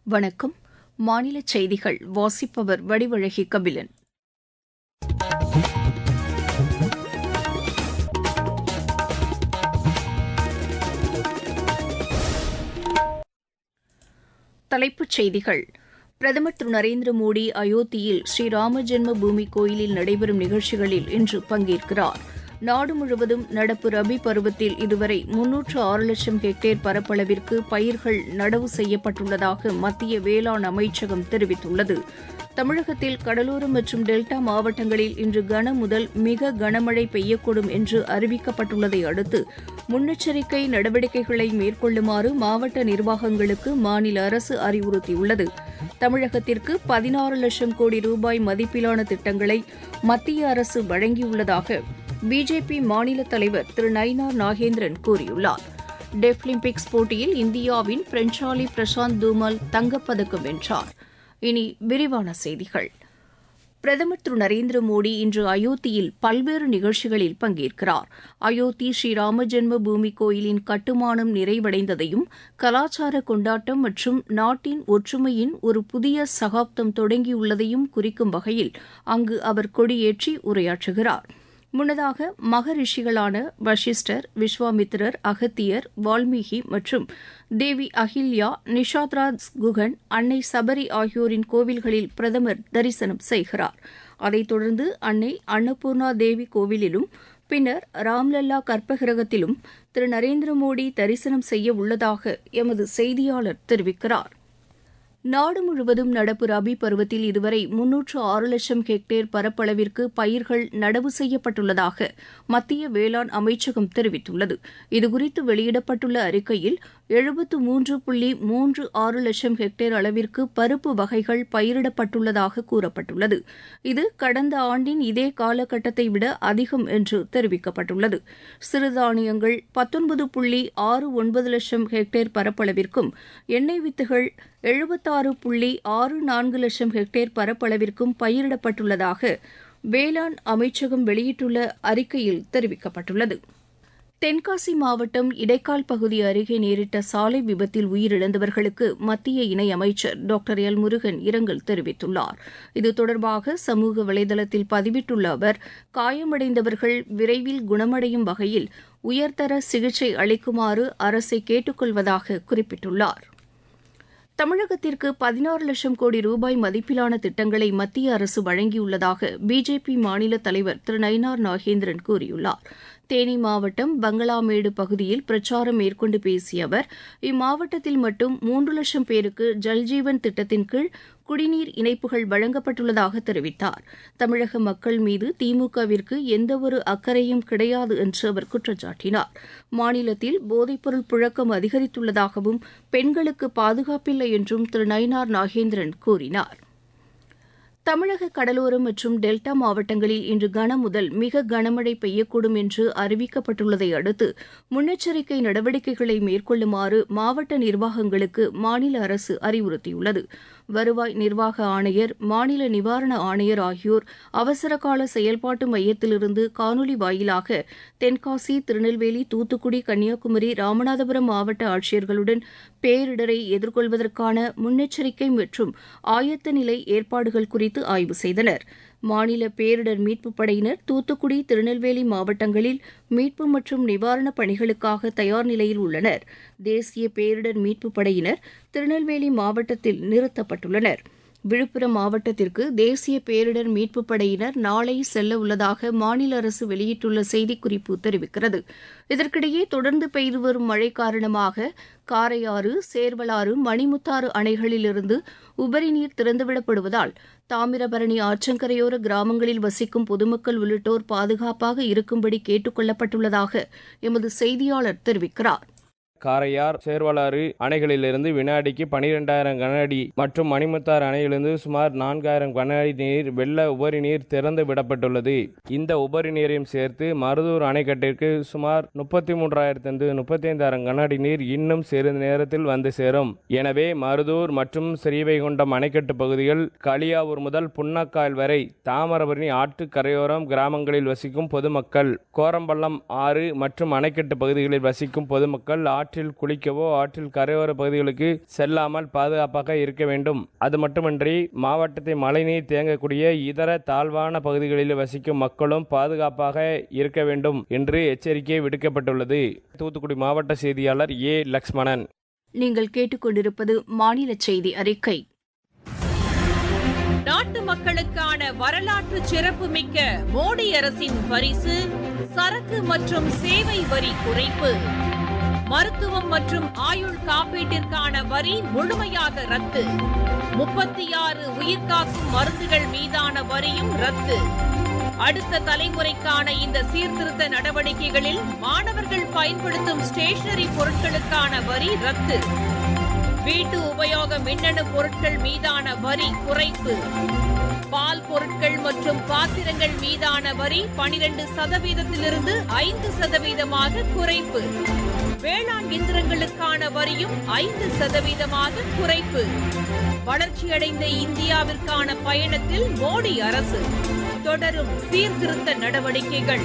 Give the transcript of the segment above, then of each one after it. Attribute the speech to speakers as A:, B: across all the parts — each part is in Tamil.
A: வணக்கம் மாநில செய்திகள் வாசிப்பவர் வடிவழகி கபிலன் தலைப்புச் செய்திகள் பிரதமர் திரு நரேந்திர மோடி அயோத்தியில் ஸ்ரீராம ஜென்ம பூமி கோயிலில் நடைபெறும் நிகழ்ச்சிகளில் இன்று பங்கேற்கிறார் நாடு முழுவதும் நடப்பு ரபி பருவத்தில் இதுவரை முன்னூற்று ஆறு லட்சம் ஹெக்டேர் பரப்பளவிற்கு பயிர்கள் நடவு செய்யப்பட்டுள்ளதாக மத்திய வேளாண் அமைச்சகம் தெரிவித்துள்ளது தமிழகத்தில் கடலோரம் மற்றும் டெல்டா மாவட்டங்களில் இன்று கன முதல் மிக கனமழை பெய்யக்கூடும் என்று அறிவிக்கப்பட்டுள்ளதை அடுத்து முன்னெச்சரிக்கை நடவடிக்கைகளை மேற்கொள்ளுமாறு மாவட்ட நிர்வாகங்களுக்கு மாநில அரசு அறிவுறுத்தியுள்ளது தமிழகத்திற்கு பதினாறு லட்சம் கோடி ரூபாய் மதிப்பிலான திட்டங்களை மத்திய அரசு வழங்கியுள்ளதாக பிஜேபி மாநில தலைவர் திரு நயினார் நாகேந்திரன் கூறியுள்ளார் டெஃபிலிம்பிக்ஸ் போட்டியில் இந்தியாவின் பிரெஞ்சாலி பிரசாந்த் தூமல் தங்கப்பதக்கம் வென்றார் இனி விரிவான செய்திகள் பிரதமர் திரு நரேந்திர மோடி இன்று அயோத்தியில் பல்வேறு நிகழ்ச்சிகளில் பங்கேற்கிறார் அயோத்தி ஸ்ரீராம ஜென்ம பூமி கோயிலின் கட்டுமானம் நிறைவடைந்ததையும் கலாச்சார கொண்டாட்டம் மற்றும் நாட்டின் ஒற்றுமையின் ஒரு புதிய சகாப்தம் தொடங்கியுள்ளதையும் குறிக்கும் வகையில் அங்கு அவர் கொடியேற்றி உரையாற்றுகிறார் முன்னதாக மகரிஷிகளான வஷிஷ்டர் விஸ்வாமித்திரர் அகத்தியர் வால்மீகி மற்றும் தேவி அஹில்யா நிஷாத்ராஜ் குகன் அன்னை சபரி ஆகியோரின் கோவில்களில் பிரதமர் தரிசனம் செய்கிறார் அதைத் தொடர்ந்து அன்னை அன்னபூர்ணா தேவி கோவிலிலும் பின்னர் ராம்லல்லா கற்பகிரகத்திலும் திரு நரேந்திர மோடி தரிசனம் செய்ய உள்ளதாக எமது செய்தியாளர் தெரிவிக்கிறார் நாடு முழுவதும் நடப்பு ரபி பருவத்தில் இதுவரை முன்னூற்று ஆறு லட்சம் ஹெக்டேர் பரப்பளவிற்கு பயிர்கள் நடவு செய்யப்பட்டுள்ளதாக மத்திய வேளாண் அமைச்சகம் தெரிவித்துள்ளது இதுகுறித்து வெளியிடப்பட்டுள்ள அறிக்கையில் எழுபத்து மூன்று புள்ளி மூன்று ஆறு லட்சம் ஹெக்டேர் அளவிற்கு பருப்பு வகைகள் பயிரிடப்பட்டுள்ளதாக கூறப்பட்டுள்ளது இது கடந்த ஆண்டின் இதே காலகட்டத்தை விட அதிகம் என்று தெரிவிக்கப்பட்டுள்ளது சிறுதானியங்கள் பத்தொன்பது புள்ளி ஆறு ஒன்பது லட்சம் ஹெக்டேர் பரப்பளவிற்கும் எண்ணெய் வித்துகள் எழுபத்தாறு புள்ளி ஆறு நான்கு லட்சம் ஹெக்டேர் பரப்பளவிற்கும் பயிரிடப்பட்டுள்ளதாக வேளாண் அமைச்சகம் வெளியிட்டுள்ள அறிக்கையில் தெரிவிக்கப்பட்டுள்ளது தென்காசி மாவட்டம் இடைக்கால் பகுதி அருகே நேரிட்ட சாலை விபத்தில் உயிரிழந்தவர்களுக்கு மத்திய இணையமைச்சர் டாக்டர் எல் முருகன் இரங்கல் தெரிவித்துள்ளார் இது தொடர்பாக சமூக வலைதளத்தில் பதிவிட்டுள்ள அவர் காயமடைந்தவர்கள் விரைவில் குணமடையும் வகையில் உயர்தர சிகிச்சை அளிக்குமாறு அரசை கேட்டுக்கொள்வதாக குறிப்பிட்டுள்ளார் தமிழகத்திற்கு பதினாறு லட்சம் கோடி ரூபாய் மதிப்பிலான திட்டங்களை மத்திய அரசு வழங்கியுள்ளதாக பிஜேபி மாநில தலைவர் திரு நயினார் நாகேந்திரன் கூறியுள்ளார் தேனி மாவட்டம் பங்களாமேடு பகுதியில் பிரச்சாரம் மேற்கொண்டு பேசிய அவர் இம்மாவட்டத்தில் மட்டும் மூன்று லட்சம் பேருக்கு ஜல்ஜீவன் திட்டத்தின் கீழ் குடிநீர் இணைப்புகள் வழங்கப்பட்டுள்ளதாக தெரிவித்தார் தமிழக மக்கள் மீது திமுகவிற்கு எந்தவொரு அக்கறையும் கிடையாது என்று அவர் குற்றம் சாட்டினார் மாநிலத்தில் போதைப்பொருள் புழக்கம் அதிகரித்துள்ளதாகவும் பெண்களுக்கு பாதுகாப்பில்லை என்றும் திரு நயினார் நாகேந்திரன் கூறினார் தமிழக கடலோரம் மற்றும் டெல்டா மாவட்டங்களில் இன்று கன முதல் மிக கனமழை பெய்யக்கூடும் என்று அறிவிக்கப்பட்டுள்ளதை அடுத்து முன்னெச்சரிக்கை நடவடிக்கைகளை மேற்கொள்ளுமாறு மாவட்ட நிர்வாகங்களுக்கு மாநில அரசு அறிவுறுத்தியுள்ளது வருவாய் நிர்வாக ஆணையர் மாநில நிவாரண ஆணையர் ஆகியோர் அவசரகால செயல்பாட்டு மையத்திலிருந்து காணொலி வாயிலாக தென்காசி திருநெல்வேலி தூத்துக்குடி கன்னியாகுமரி ராமநாதபுரம் மாவட்ட ஆட்சியர்களுடன் பேரிடரை எதிர்கொள்வதற்கான முன்னெச்சரிக்கை மற்றும் ஆயத்த நிலை ஏற்பாடுகள் குறித்து ஆய்வு செய்தனர் மாநில பேரிடர் மீட்புப் படையினர் தூத்துக்குடி திருநெல்வேலி மாவட்டங்களில் மீட்பு மற்றும் நிவாரணப் பணிகளுக்காக தயார் நிலையில் உள்ளனர் தேசிய பேரிடர் மீட்புப் படையினர் திருநெல்வேலி மாவட்டத்தில் நிறுத்தப்பட்டுள்ளனர் விழுப்புரம் மாவட்டத்திற்கு தேசிய பேரிடர் மீட்புப் படையினர் நாளை செல்ல உள்ளதாக மாநில அரசு வெளியிட்டுள்ள செய்திக்குறிப்பு தெரிவிக்கிறது இதற்கிடையே தொடர்ந்து பெய்து வரும் மழை காரணமாக காரையாறு சேர்வலாறு மணிமுத்தாறு அணைகளிலிருந்து உபரி நீர் திறந்துவிடப்படுவதால் தாமிரபரணி ஆற்றங்கரையோர கிராமங்களில் வசிக்கும் பொதுமக்கள் உள்ளிட்டோர் பாதுகாப்பாக இருக்கும்படி கேட்டுக் கொள்ளப்பட்டுள்ளதாக எமது செய்தியாளர் தெரிவிக்கிறார்
B: காரையார் சேர்வலாறு அணைகளிலிருந்து வினாடிக்கு பனிரெண்டாயிரம் கன அடி மற்றும் மணிமுத்தாறு அணையிலிருந்து சுமார் நான்காயிரம் கன அடி நீர் வெள்ள உபரி நீர் திறந்து விடப்பட்டுள்ளது இந்த உபரி நீரையும் சேர்த்து மருதூர் அணைக்கட்டிற்கு சுமார் முப்பத்தி மூன்றாயிரத்திலிருந்து முப்பத்தி ஐந்தாயிரம் கன அடி நீர் இன்னும் சிறிது நேரத்தில் வந்து சேரும் எனவே மருதூர் மற்றும் ஸ்ரீவைகுண்டம் அணைக்கட்டு பகுதிகள் களியாவூர் முதல் புன்னக்கால் வரை தாமிரபரணி ஆற்று கரையோரம் கிராமங்களில் வசிக்கும் பொதுமக்கள் கோரம்பள்ளம் ஆறு மற்றும் அணைக்கட்டு பகுதிகளில் வசிக்கும் பொதுமக்கள் ஆற்று ஆற்றில் குளிக்கவோ ஆற்றில் கரையோர பகுதிகளுக்கு செல்லாமல் பாதுகாப்பாக இருக்க வேண்டும் அது மட்டுமின்றி மாவட்டத்தை மழைநீர் தேங்கக்கூடிய இதர தாழ்வான பகுதிகளில் வசிக்கும் மக்களும் பாதுகாப்பாக இருக்க வேண்டும் என்று எச்சரிக்கை விடுக்கப்பட்டுள்ளது தூத்துக்குடி மாவட்ட செய்தியாளர் ஏ லக்ஷ்மணன்
A: நீங்கள் கேட்டுக்கொண்டிருப்பது மாநில செய்தி அறிக்கை
C: நாட்டு மக்களுக்கான வரலாற்று சிறப்புமிக்க மோடி அரசின் பரிசு சரக்கு மற்றும் சேவை வரி குறைப்பு மருத்துவம் மற்றும் ஆயுள் காப்பீட்டிற்கான வரி முழுமையாக ரத்து முப்பத்தி ஆறு உயிர்காக்கும் மருந்துகள் மீதான வரியும் ரத்து அடுத்த தலைமுறைக்கான இந்த சீர்திருத்த நடவடிக்கைகளில் மாணவர்கள் பயன்படுத்தும் ஸ்டேஷனரி பொருட்களுக்கான வரி ரத்து வீட்டு உபயோக மின்னணு பொருட்கள் மீதான வரி குறைப்பு பால் பொருட்கள் மற்றும் பாத்திரங்கள் மீதான வரி பனிரெண்டு சதவீதத்திலிருந்து ஐந்து சதவீதமாக குறைப்பு வேளாண் இயந்திரங்களுக்கான வரியும் ஐந்து சதவீதமாக குறைப்பு வளர்ச்சியடைந்த இந்தியாவிற்கான பயணத்தில் மோடி அரசு தொடரும் சீர்திருத்த நடவடிக்கைகள்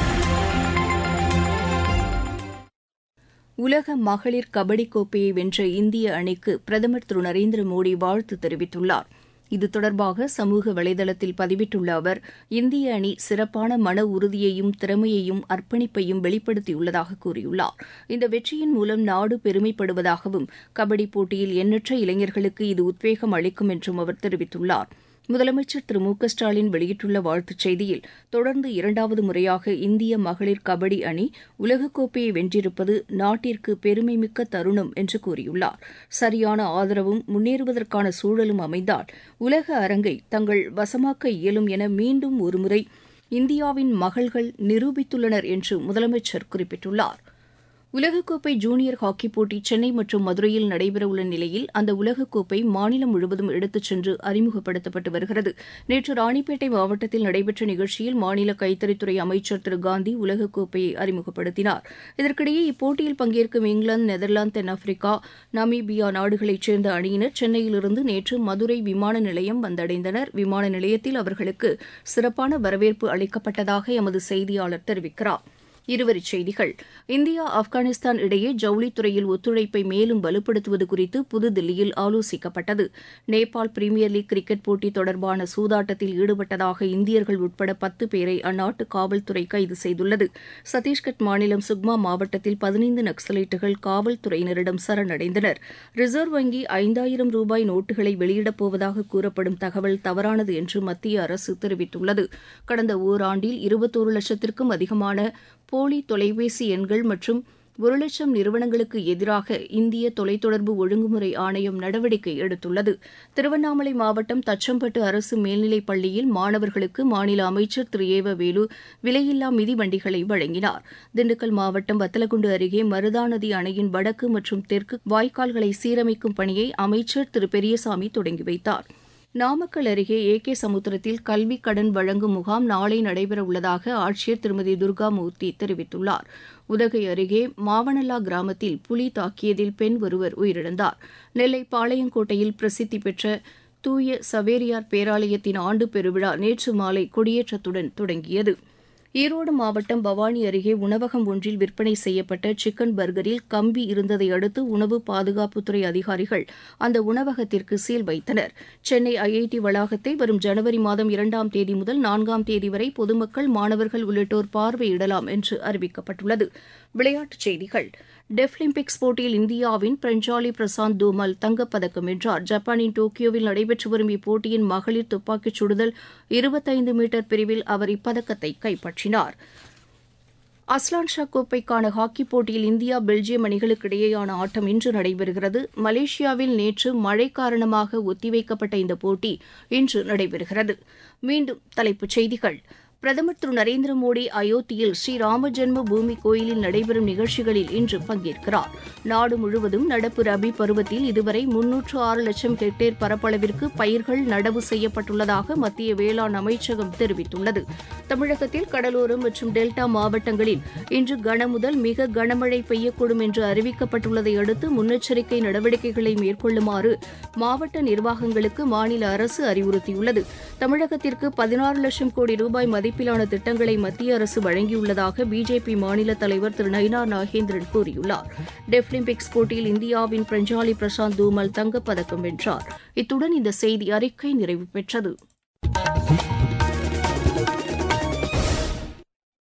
A: உலக மகளிர் கபடி கோப்பையை வென்ற இந்திய அணிக்கு பிரதமர் திரு நரேந்திர மோடி வாழ்த்து தெரிவித்துள்ளார் இது தொடர்பாக சமூக வலைதளத்தில் பதிவிட்டுள்ள அவர் இந்திய அணி சிறப்பான மன உறுதியையும் திறமையையும் அர்ப்பணிப்பையும் வெளிப்படுத்தியுள்ளதாக கூறியுள்ளார் இந்த வெற்றியின் மூலம் நாடு பெருமைப்படுவதாகவும் கபடி போட்டியில் எண்ணற்ற இளைஞர்களுக்கு இது உத்வேகம் அளிக்கும் என்றும் அவர் தெரிவித்துள்ளார் முதலமைச்சர் திரு மு க ஸ்டாலின் வெளியிட்டுள்ள வாழ்த்துச் செய்தியில் தொடர்ந்து இரண்டாவது முறையாக இந்திய மகளிர் கபடி அணி உலகக்கோப்பையை வென்றிருப்பது நாட்டிற்கு பெருமைமிக்க தருணம் என்று கூறியுள்ளார் சரியான ஆதரவும் முன்னேறுவதற்கான சூழலும் அமைந்தால் உலக அரங்கை தங்கள் வசமாக்க இயலும் என மீண்டும் ஒருமுறை இந்தியாவின் மகள்கள் நிரூபித்துள்ளனர் என்று முதலமைச்சர் குறிப்பிட்டுள்ளார் உலகக்கோப்பை ஜூனியர் ஹாக்கிப் போட்டி சென்னை மற்றும் மதுரையில் நடைபெறவுள்ள நிலையில் அந்த உலகக்கோப்பை மாநிலம் முழுவதும் எடுத்துச் சென்று அறிமுகப்படுத்தப்பட்டு வருகிறது நேற்று ராணிப்பேட்டை மாவட்டத்தில் நடைபெற்ற நிகழ்ச்சியில் மாநில கைத்தறித்துறை அமைச்சர் திரு காந்தி உலகக்கோப்பையை அறிமுகப்படுத்தினார் இதற்கிடையே இப்போட்டியில் பங்கேற்கும் இங்கிலாந்து நெதர்லாந்து தென்னாப்பிரிக்கா நமீபியா நாடுகளைச் சேர்ந்த அணியினர் சென்னையிலிருந்து நேற்று மதுரை விமான நிலையம் வந்தடைந்தனர் விமான நிலையத்தில் அவர்களுக்கு சிறப்பான வரவேற்பு அளிக்கப்பட்டதாக எமது செய்தியாளர் தெரிவிக்கிறார் இருவரிச் செய்திகள் இந்தியா ஆப்கானிஸ்தான் இடையே ஜவுளித்துறையில் ஒத்துழைப்பை மேலும் வலுப்படுத்துவது குறித்து புதுதில்லியில் ஆலோசிக்கப்பட்டது நேபாள் பிரீமியர் லீக் கிரிக்கெட் போட்டி தொடர்பான சூதாட்டத்தில் ஈடுபட்டதாக இந்தியர்கள் உட்பட பத்து பேரை அந்நாட்டு காவல்துறை கைது செய்துள்ளது சத்தீஸ்கட் மாநிலம் சுக்மா மாவட்டத்தில் பதினைந்து நக்சலைட்டுகள் காவல்துறையினரிடம் சரணடைந்தனர் ரிசர்வ் வங்கி ஐந்தாயிரம் ரூபாய் நோட்டுகளை வெளியிடப் போவதாக கூறப்படும் தகவல் தவறானது என்று மத்திய அரசு தெரிவித்துள்ளது கடந்த ஓராண்டில் இருபத்தோரு லட்சத்திற்கும் அதிகமான போலி தொலைபேசி எண்கள் மற்றும் ஒரு லட்சம் நிறுவனங்களுக்கு எதிராக இந்திய தொலைத்தொடர்பு ஒழுங்குமுறை ஆணையம் நடவடிக்கை எடுத்துள்ளது திருவண்ணாமலை மாவட்டம் தச்சம்பட்டு அரசு மேல்நிலைப் பள்ளியில் மாணவர்களுக்கு மாநில அமைச்சர் திரு ஏவ வேலு விலையில்லா மிதிவண்டிகளை வழங்கினார் திண்டுக்கல் மாவட்டம் வத்தலகுண்டு அருகே மருதாநதி அணையின் வடக்கு மற்றும் தெற்கு வாய்க்கால்களை சீரமைக்கும் பணியை அமைச்சர் திரு பெரியசாமி தொடங்கி வைத்தார் நாமக்கல் அருகே ஏ கே சமுத்திரத்தில் கல்வி கடன் வழங்கும் முகாம் நாளை நடைபெறவுள்ளதாக ஆட்சியர் திருமதி துர்காமூர்த்தி தெரிவித்துள்ளார் உதகை அருகே மாவனல்லா கிராமத்தில் புலி தாக்கியதில் பெண் ஒருவர் உயிரிழந்தார் நெல்லை பாளையங்கோட்டையில் பிரசித்தி பெற்ற தூய சவேரியார் பேராலயத்தின் ஆண்டு பெருவிழா நேற்று மாலை கொடியேற்றத்துடன் தொடங்கியது ஈரோடு மாவட்டம் பவானி அருகே உணவகம் ஒன்றில் விற்பனை செய்யப்பட்ட சிக்கன் பர்கரில் கம்பி இருந்ததை அடுத்து உணவு பாதுகாப்புத்துறை அதிகாரிகள் அந்த உணவகத்திற்கு சீல் வைத்தனர் சென்னை ஐஐடி வளாகத்தை வரும் ஜனவரி மாதம் இரண்டாம் தேதி முதல் நான்காம் தேதி வரை பொதுமக்கள் மாணவர்கள் உள்ளிட்டோர் பார்வையிடலாம் என்று அறிவிக்கப்பட்டுள்ளது விளையாட்டுச் செய்திகள் டெஃபிலிம்பிக்ஸ் போட்டியில் இந்தியாவின் பிரஞ்சாலி பிரசாந்த் தோமல் தங்கப்பதக்கம் வென்றார் ஜப்பானின் டோக்கியோவில் நடைபெற்று வரும் இப்போட்டியின் மகளிர் துப்பாக்கிச் சுடுதல் இருபத்தைந்து மீட்டர் பிரிவில் அவர் இப்பதக்கத்தை கைப்பற்றினார் அஸ்லான் ஷா கோப்பைக்கான ஹாக்கிப் போட்டியில் இந்தியா பெல்ஜியம் அணிகளுக்கு இடையேயான ஆட்டம் இன்று நடைபெறுகிறது மலேசியாவில் நேற்று மழை காரணமாக ஒத்திவைக்கப்பட்ட இந்த போட்டி இன்று நடைபெறுகிறது மீண்டும் தலைப்புச் செய்திகள் பிரதமர் திரு நரேந்திர மோடி அயோத்தியில் ஸ்ரீ ராம ஜென்ம பூமி கோயிலில் நடைபெறும் நிகழ்ச்சிகளில் இன்று பங்கேற்கிறார் நாடு முழுவதும் நடப்பு ரபி பருவத்தில் இதுவரை முன்னூற்று ஆறு லட்சம் ஹெக்டேர் பரப்பளவிற்கு பயிர்கள் நடவு செய்யப்பட்டுள்ளதாக மத்திய வேளாண் அமைச்சகம் தெரிவித்துள்ளது தமிழகத்தில் கடலோரம் மற்றும் டெல்டா மாவட்டங்களில் இன்று கனமுதல் மிக கனமழை பெய்யக்கூடும் என்று அறிவிக்கப்பட்டுள்ளதை அடுத்து முன்னெச்சரிக்கை நடவடிக்கைகளை மேற்கொள்ளுமாறு மாவட்ட நிர்வாகங்களுக்கு மாநில அரசு அறிவுறுத்தியுள்ளது தமிழகத்திற்கு பதினாறு லட்சம் கோடி ரூபாய் மதிப்பு மதிப்பிலான திட்டங்களை மத்திய அரசு வழங்கியுள்ளதாக பிஜேபி மாநில தலைவர் திரு நயினா நாகேந்திரன் கூறியுள்ளார் டெஃபிலிம்பிக்ஸ் போட்டியில் இந்தியாவின் பிரஞ்சாலி பிரசாந்த் தூமல் தங்கப்பதக்கம் வென்றார் இத்துடன் இந்த செய்தி அறிக்கை நிறைவு பெற்றது